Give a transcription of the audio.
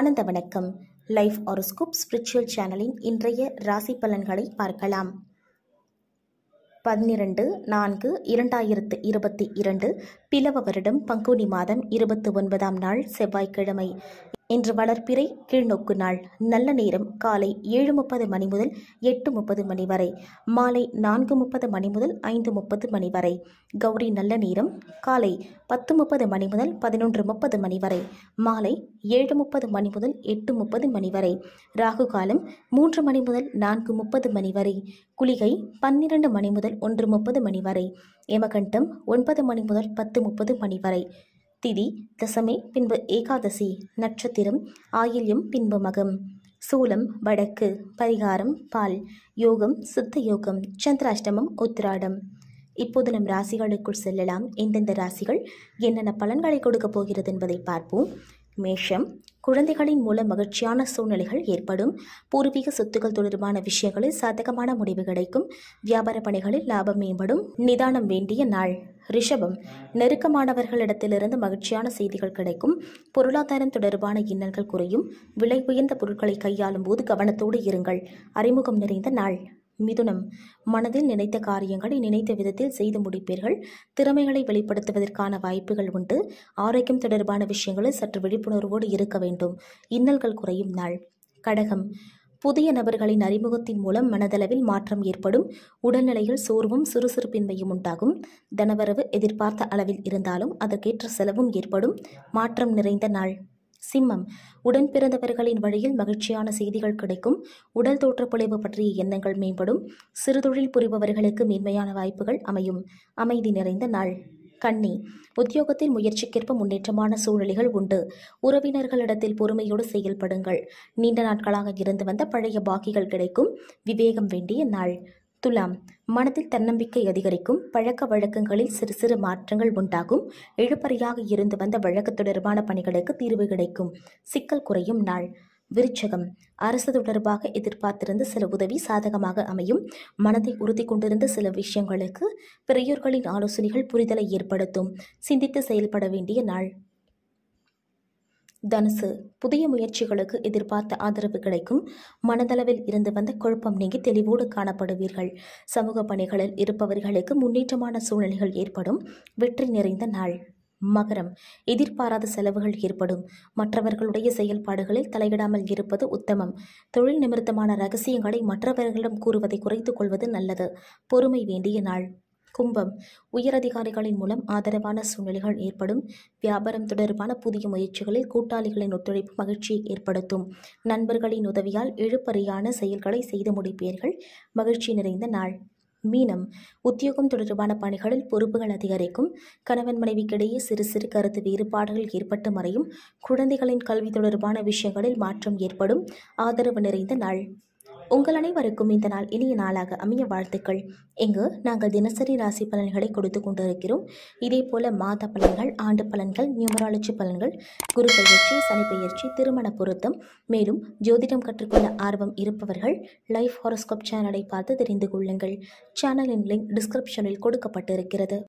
ஆனந்த வணக்கம் life horoscope spiritual சேனலின் இன்றைய ராசி பலன்களை பார்க்கலாம் பன்னிரண்டு நான்கு இரண்டாயிரத்து இருபத்தி இரண்டு பிலவ வருடம் பங்குனி மாதம் இருபத்தி ஒன்பதாம் நாள் செவ்வாய்க்கிழமை இன்று வளர்ப்பிறை கீழ்நோக்கு நாள் நல்ல நேரம் காலை ஏழு முப்பது மணி முதல் எட்டு முப்பது மணி வரை மாலை நான்கு முப்பது மணி முதல் ஐந்து முப்பது மணி வரை கௌரி நல்ல நேரம் காலை பத்து முப்பது மணி முதல் பதினொன்று முப்பது மணி வரை மாலை ஏழு முப்பது மணி முதல் எட்டு முப்பது மணி வரை ராகு காலம் மூன்று மணி முதல் நான்கு முப்பது மணி வரை குளிகை பன்னிரண்டு மணி முதல் ஒன்று முப்பது மணி வரை யமகண்டம் ஒன்பது மணி முதல் பத்து முப்பது மணி வரை திதி தசமி பின்பு ஏகாதசி நட்சத்திரம் ஆயில்யம் பின்பு மகம் சூலம் வடக்கு பரிகாரம் பால் யோகம் சித்த யோகம் சந்திராஷ்டமம் உத்திராடம் இப்போது நம் ராசிகளுக்குள் செல்லலாம் எந்தெந்த ராசிகள் என்னென்ன பலன்களை கொடுக்கப் போகிறது என்பதை பார்ப்போம் மேஷம் குழந்தைகளின் மூலம் மகிழ்ச்சியான சூழ்நிலைகள் ஏற்படும் பூர்வீக சொத்துக்கள் தொடர்பான விஷயங்களில் சாதகமான முடிவு கிடைக்கும் வியாபார பணிகளில் லாபம் மேம்படும் நிதானம் வேண்டிய நாள் ரிஷபம் நெருக்கமானவர்களிடத்திலிருந்து மகிழ்ச்சியான செய்திகள் கிடைக்கும் பொருளாதாரம் தொடர்பான இன்னல்கள் குறையும் விலை உயர்ந்த பொருட்களை கையாளும் போது கவனத்தோடு இருங்கள் அறிமுகம் நிறைந்த நாள் மிதுனம் மனதில் நினைத்த காரியங்களை நினைத்த விதத்தில் செய்து முடிப்பீர்கள் திறமைகளை வெளிப்படுத்துவதற்கான வாய்ப்புகள் உண்டு ஆரோக்கியம் தொடர்பான விஷயங்களில் சற்று விழிப்புணர்வோடு இருக்க வேண்டும் இன்னல்கள் குறையும் நாள் கடகம் புதிய நபர்களின் அறிமுகத்தின் மூலம் மனதளவில் மாற்றம் ஏற்படும் உடல்நிலையில் சோர்வும் சுறுசுறுப்பின்மையும் உண்டாகும் தனவரவு எதிர்பார்த்த அளவில் இருந்தாலும் அதற்கேற்ற செலவும் ஏற்படும் மாற்றம் நிறைந்த நாள் சிம்மம் உடன் பிறந்தவர்களின் வழியில் மகிழ்ச்சியான செய்திகள் கிடைக்கும் உடல் தோற்றப்பொழிவு பற்றிய எண்ணங்கள் மேம்படும் சிறுதொழில் புரிபவர்களுக்கு மேன்மையான வாய்ப்புகள் அமையும் அமைதி நிறைந்த நாள் கன்னி உத்தியோகத்தில் முயற்சிக்கேற்ப முன்னேற்றமான சூழ்நிலைகள் உண்டு உறவினர்களிடத்தில் பொறுமையோடு செயல்படுங்கள் நீண்ட நாட்களாக இருந்து வந்த பழைய பாக்கிகள் கிடைக்கும் விவேகம் வேண்டிய நாள் துலாம் மனதில் தன்னம்பிக்கை அதிகரிக்கும் பழக்க வழக்கங்களில் சிறு சிறு மாற்றங்கள் உண்டாகும் இழுபறியாக இருந்து வந்த வழக்கு தொடர்பான பணிகளுக்கு தீர்வு கிடைக்கும் சிக்கல் குறையும் நாள் விருச்சகம் அரசு தொடர்பாக எதிர்பார்த்திருந்த சில உதவி சாதகமாக அமையும் மனதை உறுதி கொண்டிருந்த சில விஷயங்களுக்கு பெரியோர்களின் ஆலோசனைகள் புரிதலை ஏற்படுத்தும் சிந்தித்து செயல்பட வேண்டிய நாள் தனுசு புதிய முயற்சிகளுக்கு எதிர்பார்த்த ஆதரவு கிடைக்கும் மனதளவில் இருந்து வந்த குழப்பம் நீங்கி தெளிவோடு காணப்படுவீர்கள் சமூக பணிகளில் இருப்பவர்களுக்கு முன்னேற்றமான சூழ்நிலைகள் ஏற்படும் வெற்றி நிறைந்த நாள் மகரம் எதிர்பாராத செலவுகள் ஏற்படும் மற்றவர்களுடைய செயல்பாடுகளில் தலையிடாமல் இருப்பது உத்தமம் தொழில் நிமித்தமான ரகசியங்களை மற்றவர்களிடம் கூறுவதை குறைத்துக் கொள்வது நல்லது பொறுமை வேண்டிய நாள் கும்பம் உயரதிகாரிகளின் மூலம் ஆதரவான சூழ்நிலைகள் ஏற்படும் வியாபாரம் தொடர்பான புதிய முயற்சிகளில் கூட்டாளிகளின் ஒத்துழைப்பு மகிழ்ச்சியை ஏற்படுத்தும் நண்பர்களின் உதவியால் இழுப்பறியான செயல்களை செய்து முடிப்பீர்கள் மகிழ்ச்சி நிறைந்த நாள் மீனம் உத்தியோகம் தொடர்பான பணிகளில் பொறுப்புகள் அதிகரிக்கும் கணவன் மனைவிக்கிடையே சிறு சிறு கருத்து வேறுபாடுகள் ஏற்பட்டு மறையும் குழந்தைகளின் கல்வி தொடர்பான விஷயங்களில் மாற்றம் ஏற்படும் ஆதரவு நிறைந்த நாள் உங்கள் அனைவருக்கும் இந்த நாள் இனிய நாளாக அமைய வாழ்த்துக்கள் இங்கு நாங்கள் தினசரி ராசி பலன்களை கொடுத்து கொண்டிருக்கிறோம் இதே போல மாத பலன்கள் ஆண்டு பலன்கள் நியூமராலஜி பலன்கள் குரு பயிற்சி சனி பயிற்சி திருமண பொருத்தம் மேலும் ஜோதிடம் கற்றுக்கொள்ள ஆர்வம் இருப்பவர்கள் லைஃப் ஹாரோஸ்கோப் சேனலை பார்த்து தெரிந்து கொள்ளுங்கள் சேனலின் லிங்க் டிஸ்கிரிப்ஷனில் கொடுக்கப்பட்டிருக்கிறது